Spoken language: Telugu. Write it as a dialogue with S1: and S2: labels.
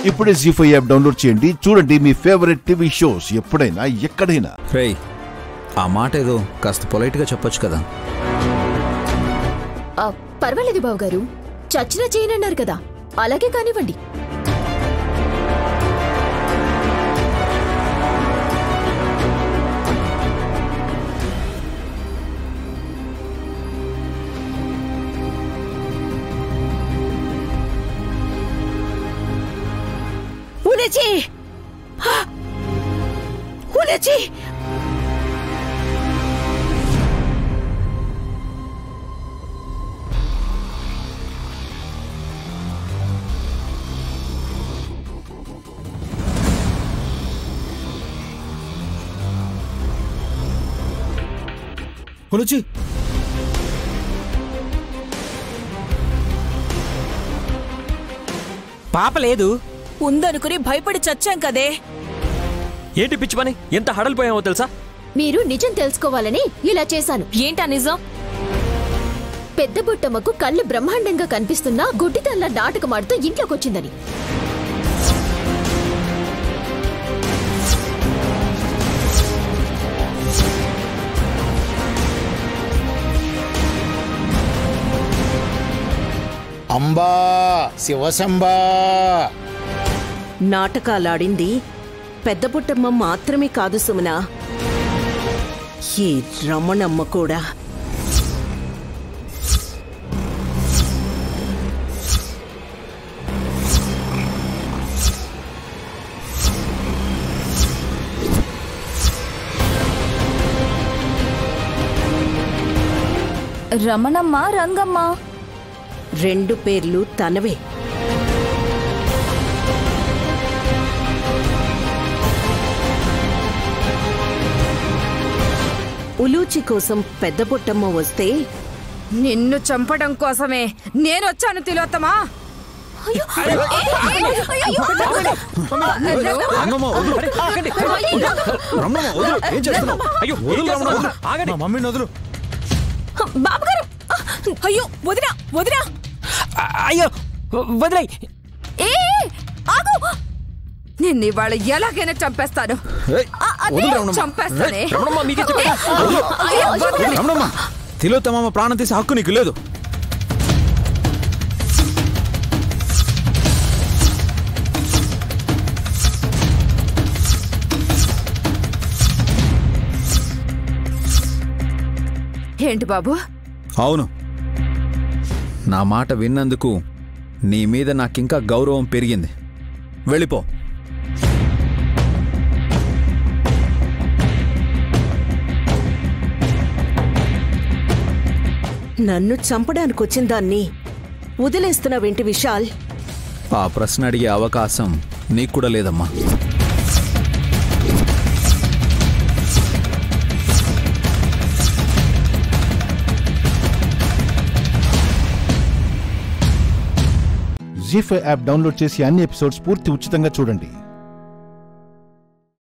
S1: ఇప్పుడే జీ ఫైవ్ యాప్ డౌన్లోడ్ చేయండి చూడండి మీ ఫేవరెట్ టీవీ షోస్ ఎప్పుడైనా ఎక్కడైనా
S2: రేయ్ ఆ మాట ఏదో కాస్త పొలైట్గా చెప్పొచ్చు కదా
S3: ఆ, పర్వాలేదు బావు గారు చచ్చినా చేయనన్నారు కదా అలాగే కానివ్వండి
S4: ఉలేచి ఉలేచి
S2: పులుచి
S5: పాప లేదు
S4: ఉందనుకుని భయపడి చచ్చాం కదే
S5: ఏంటి పిచ్చి పని ఎంత హడలిపోయామో తెలుసా
S3: మీరు నిజం తెలుసుకోవాలని ఇలా చేశాను
S4: ఏంటా నిజం
S3: పెద్ద బుట్టమ్మకు కళ్ళు బ్రహ్మాండంగా కనిపిస్తున్నా గుడ్డితల్లా నాటకమాడుతూ ఇంట్లోకొచ్చిందని
S6: అంబా శివశంబా
S7: నాటకాలాడింది పెద్ద పుట్టమ్మ మాత్రమే కాదు సుమన ఈ రమణమ్మ కూడా
S4: రమణమ్మ రంగమ్మ
S7: రెండు పేర్లు తనవే ఉలూచి కోసం పెద్ద పుట్టమ్మ వస్తే
S4: నిన్ను చంపడం కోసమే నేనొచ్చాను తిలోత్తమా
S2: రమణమ్మ, వదులు. రమణమ్మ, వదులు. ఏం చేస్తున్నావు?
S5: అయ్యో
S2: వదులు,
S5: ఏం చేస్తున్నావు?
S2: రమణమ్మ.
S5: ఆగండి
S2: మా మమ్మీని వదులు
S4: బాబుగారు అయ్యో వదినా వదినా
S5: ఆ, అయ్యో వదిలే
S4: ఏ ఆగు నిన్ను ఇవాళ ఎలాగైనా చంపేస్తాను
S2: ఏయ్,
S4: ఆ, అదే,
S2: వదులు రమణమ్మ.
S4: చంపేస్తానే
S2: ఏయ్,
S5: రమణమ్మ మీకే చెప్పా
S4: అయ్యో, వదినా.
S2: రమణమ్మ తిలోత్తమమ్మ ప్రాణం తీసే హక్కు నీకు లేదు
S4: ఏంటి బాబు
S2: అవును నా మాట విన్నందుకు నీ మీద నాకింకా గౌరవం పెరిగింది వెళ్ళిపో
S7: నన్ను చంపడానికి వచ్చిన దాన్ని వదిలేస్తున్నావేంటి విశాల్
S2: ఆ ప్రశ్న అడిగే అవకాశం నీకు కూడా లేదమ్మా
S1: జీ ఫైవ్ యాప్ డౌన్లోడ్ చేసి అన్ని ఎపిసోడ్స్ పూర్తి ఉచితంగా చూడండి